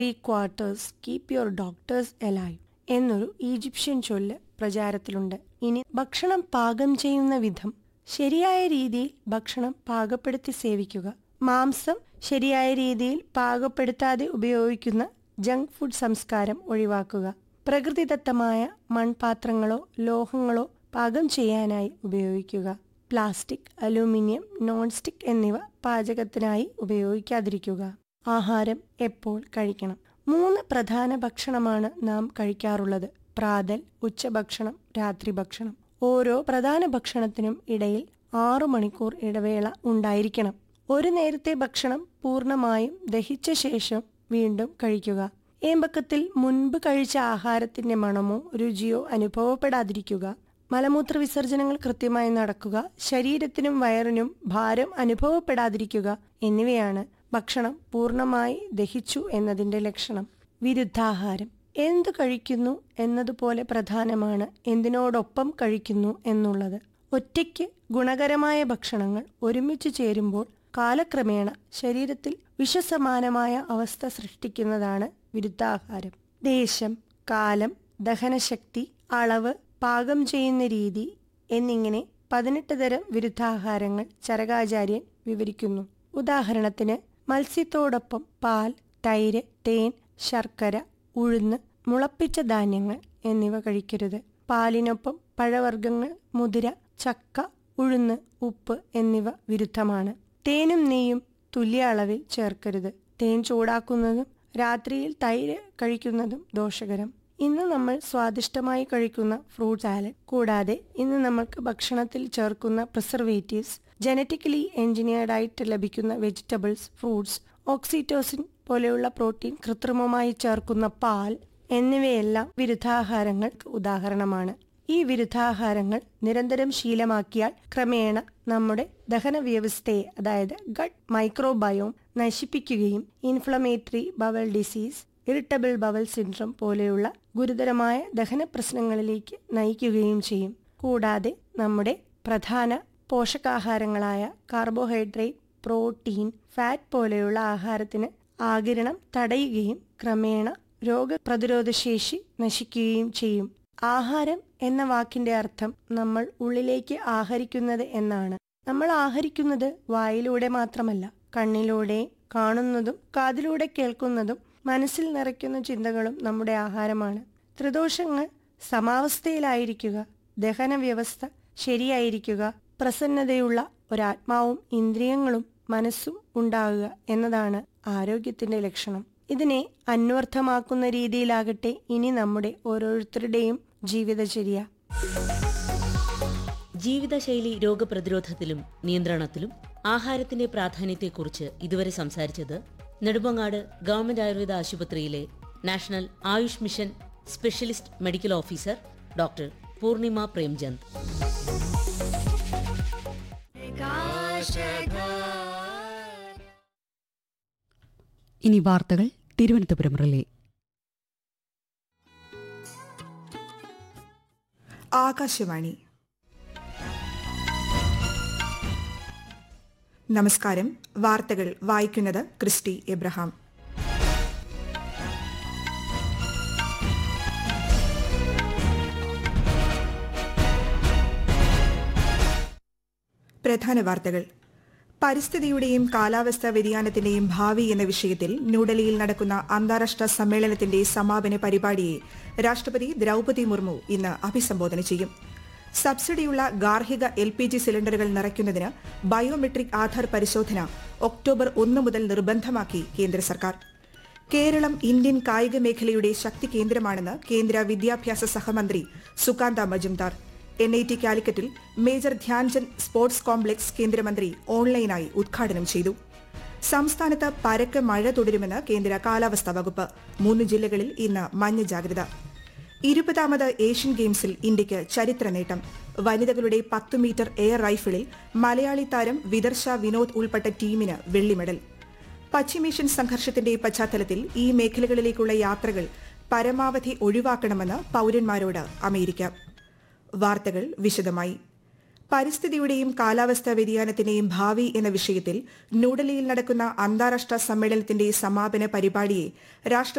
three quarters keep your doctors alive എന്നൊരു Egyptian ചൊല്ല് പ്രചാരത്തിലുണ്ട് ഇനി ഭക്ഷണം പാകം ചെയ്യുന്ന വിധം ശരിയായ രീതിയിൽ ഭക്ഷണം പാകപ്പെടുത്തി സേവിക്കുക മാംസം ശരിയായ രീതിയിൽ പാകപ്പെടുത്താതെ ഉപയോഗിക്കുന്ന ജങ്ക് ഫുഡ് സംസ്കാരം ഒഴിവാക്കുക പ്രകൃതിദത്തമായ മൺപാത്രങ്ങളോ ലോഹങ്ങളോ പാകം ചെയ്യാനായി ഉപയോഗിക്കുക പ്ലാസ്റ്റിക് അലൂമിനിയം നോൺ സ്റ്റിക് എന്നിവ പാചകത്തിനായി ഉപയോഗിക്കാതിരിക്കുക ആഹാരം എപ്പോൾ കഴിക്കണം മൂന്ന് പ്രധാന ഭക്ഷണമാണ് നാം കഴിക്കാറുള്ളത് പ്രാതൽ ഉച്ചഭക്ഷണം രാത്രി ഭക്ഷണം ഓരോ പ്രധാന ഭക്ഷണത്തിനും ഇടയിൽ ആറു മണിക്കൂർ ഇടവേള ഉണ്ടായിരിക്കണം ഒരു നേരത്തെ ഭക്ഷണം പൂർണ്ണമായും ദഹിച്ച ശേഷം വീണ്ടും കഴിക്കുക ഏമ്പക്കത്തിൽ മുൻപ് കഴിച്ച ആഹാരത്തിന്റെ മണമോ രുചിയോ അനുഭവപ്പെടാതിരിക്കുക മലമൂത്ര വിസർജനങ്ങൾ കൃത്യമായി നടക്കുക ശരീരത്തിനും വയറിനും ഭാരം അനുഭവപ്പെടാതിരിക്കുക എന്നിവയാണ് ഭക്ഷണം പൂർണ്ണമായി ദഹിച്ചു എന്നതിന്റെ ലക്ഷണം വിരുദ്ധാഹാരം എന്തു കഴിക്കുന്നു എന്നതുപോലെ പ്രധാനമാണ് എന്തിനോടൊപ്പം കഴിക്കുന്നു എന്നുള്ളത് ഒറ്റയ്ക്ക് ഗുണകരമായ ഭക്ഷണങ്ങൾ ഒരുമിച്ച് ചേരുമ്പോൾ കാലക്രമേണ ശരീരത്തിൽ വിഷസമാനമായ അവസ്ഥ സൃഷ്ടിക്കുന്നതാണ് വിരുദ്ധാഹാരം ദേശം കാലം ദഹനശക്തി അളവ് പാകം ചെയ്യുന്ന രീതി എന്നിങ്ങനെ പതിനെട്ട് തരം വിരുദ്ധാഹാരങ്ങൾ ചരകാചാര്യൻ വിവരിക്കുന്നു ഉദാഹരണത്തിന് മത്സ്യത്തോടൊപ്പം പാൽ തൈര് തേൻ ശർക്കര ഉഴുന്ന് മുളപ്പിച്ച ധാന്യങ്ങൾ എന്നിവ കഴിക്കരുത് പാലിനൊപ്പം പഴവർഗ്ഗങ്ങൾ മുതിര ചക്ക ഉഴുന്ന് ഉപ്പ് എന്നിവ വിരുദ്ധമാണ് തേനും നെയ്യും തുല്യ അളവിൽ ചേർക്കരുത് തേൻ ചൂടാക്കുന്നതും രാത്രിയിൽ തൈര് കഴിക്കുന്നതും ദോഷകരം ഇന്ന് നമ്മൾ സ്വാദിഷ്ടമായി കഴിക്കുന്ന ഫ്രൂട്ട് സാലഡ് കൂടാതെ ഇന്ന് നമ്മൾക്ക് ഭക്ഷണത്തിൽ ചേർക്കുന്ന പ്രിസർവേറ്റീവ്സ് ജനറ്റിക്കലി എഞ്ചിനീയർഡ് ആയിട്ട് ലഭിക്കുന്ന വെജിറ്റബിൾസ് ഫ്രൂട്ട്സ് ഓക്സിറ്റോസിൻ പോലെയുള്ള പ്രോട്ടീൻ കൃത്രിമമായി ചേർക്കുന്ന പാൽ എന്നിവയെല്ലാം വിരുദ്ധാഹാരങ്ങൾക്ക് ഉദാഹരണമാണ് ഈ വിരുദ്ധാഹാരങ്ങൾ നിരന്തരം ശീലമാക്കിയാൽ ക്രമേണ നമ്മുടെ ദഹന വ്യവസ്ഥയെ അതായത് ഗട്ട് മൈക്രോബയോം നശിപ്പിക്കുകയും inflammatory bowel disease irritable bowel syndrome പോലെയുള്ള ഗുരുതരമായ ദഹന പ്രശ്നങ്ങളിലേക്ക് നയിക്കുകയും ചെയ്യും കൂടാതെ നമ്മുടെ പ്രധാന പോഷകാഹാരങ്ങളായ കാർബോഹൈഡ്രേറ്റ് പ്രോട്ടീൻ ഫാറ്റ് പോലെയുള്ള ആഹാരത്തിന് ആകിരണം തടയുകയും ക്രമേണ രോഗപ്രതിരോധശേഷി നശിക്കുകയും ചെയ്യും ആഹാരം എന്ന വാക്കിന്റെ അർത്ഥം നമ്മൾ ഉള്ളിലേക്ക് ആഹരിക്കുന്നത് എന്നാണ് നമ്മൾ ആഹരിക്കുന്നത് വായിലൂടെ മാത്രമല്ല കണ്ണിലൂടെ കാണുന്നതും കാതിലൂടെ കേൾക്കുന്നതും മനസ്സിൽ നിറയ്ക്കുന്ന ചിന്തകളും നമ്മുടെ ആഹാരമാണ് ത്രിദോഷങ്ങൾ സമാവസ്ഥയിലായിരിക്കുക ദഹന വ്യവസ്ഥ ശരിയായിരിക്കുക പ്രസന്നതയുള്ള ഒരാത്മാവും ഇന്ദ്രിയങ്ങളും മനസ്സും ഉണ്ടാകുക എന്നതാണ് ആരോഗ്യത്തിന്റെ ലക്ഷണം ഇതിനെ അന്വർത്ഥമാക്കുന്ന രീതിയിലാകട്ടെ ഇനി നമ്മുടെ ഓരോരുത്തരുടെയും ജീവിതചര്യ ജീവിതശൈലി രോഗപ്രതിരോധത്തിലും നിയന്ത്രണത്തിലും ആഹാരത്തിന്റെ പ്രാധാന്യത്തെക്കുറിച്ച് ഇതുവരെ സംസാരിച്ചത് നെടുമങ്ങാട് ഗവൺമെന്റ് ആയുർവേദ ആശുപത്രിയിലെ national AYUSH mission specialist medical officer doctor Poornima Premchand ഇനി വാർത്തകൾ തിരുവനന്തപുരം റിലേ ആകാശവാണി നമസ്കാരം വാർത്തകൾ വായിക്കുന്നത് ക്രിസ്റ്റി എബ്രഹാം പ്രധാന വാർത്തകൾ പരിസ്ഥിതിയുടെയും കാലാവസ്ഥാ വ്യതിയാനത്തിന്റെയും ഭാവി എന്ന വിഷയത്തിൽ ന്യൂഡൽഹിയിൽ നടക്കുന്ന അന്താരാഷ്ട്ര സമ്മേളനത്തിന്റെ സമാപന പരിപാടിയെ രാഷ്ട്രപതി ദ്രൌപതി മുർമു ഇന്ന് അഭിസംബോധന ചെയ്യും സബ്സിഡിയുള്ള ഗാർഹിക എൽ പി ജി സിലിണ്ടറുകൾ നിറയ്ക്കുന്നതിന് ബയോമെട്രിക് ആധാർ പരിശോധന ഒക്ടോബർ ഒന്ന് മുതൽ നിർബന്ധമാക്കി കേന്ദ്ര സർക്കാർ കേരളം ഇന്ത്യൻ കായിക മേഖലയുടെ ശക്തി കേന്ദ്രമാണെന്ന് കേന്ദ്ര വിദ്യാഭ്യാസ സഹമന്ത്രി Sukanta Majumdar N I T കാലിക്കറ്റിൽ മേജർ ധ്യാൻചന്ദ് സ്പോർട്സ് കോംപ്ലക്സ് കേന്ദ്രമന്ത്രി ഓൺലൈനായി ഉദ്ഘാടനം ചെയ്തു സംസ്ഥാനത്ത് പരക്കെ മഴ തുടരുമെന്ന് കേന്ദ്ര കാലാവസ്ഥാ വകുപ്പ് മൂന്ന് ജില്ലകളിൽ ഇന്ന് മഞ്ഞ ജാഗ്രത ഇരുപതാമത് ഏഷ്യൻ ഗെയിംസിൽ ഇന്ത്യയ്ക്ക് ചരിത്ര നേട്ടം വനിതകളുടെ പത്ത് മീറ്റർ എയർ റൈഫിളിൽ മലയാളി താരം വിദർശ വിനോദ് ഉൾപ്പെട്ട ടീമിന് വെള്ളി മെഡൽ പശ്ചിമേഷ്യൻ സംഘർഷത്തിന്റെ പശ്ചാത്തലത്തിൽ ഈ മേഖലകളിലേക്കുള്ള യാത്രകൾ പരമാവധി ഒഴിവാക്കണമെന്ന് പൌരന്മാരോട് അമേരിക്ക വാർത്തകൾ വിശദമായി പരിസ്ഥിതിയുടെയും കാലാവസ്ഥാ വ്യതിയാനത്തിന്റെയും ഭാവി എന്ന വിഷയത്തിൽ ന്യൂഡൽഹിയിൽ നടക്കുന്ന അന്താരാഷ്ട്ര സമ്മേളനത്തിന്റെ സമാപന പരിപാടിയെ രാഷ്ട്രപതി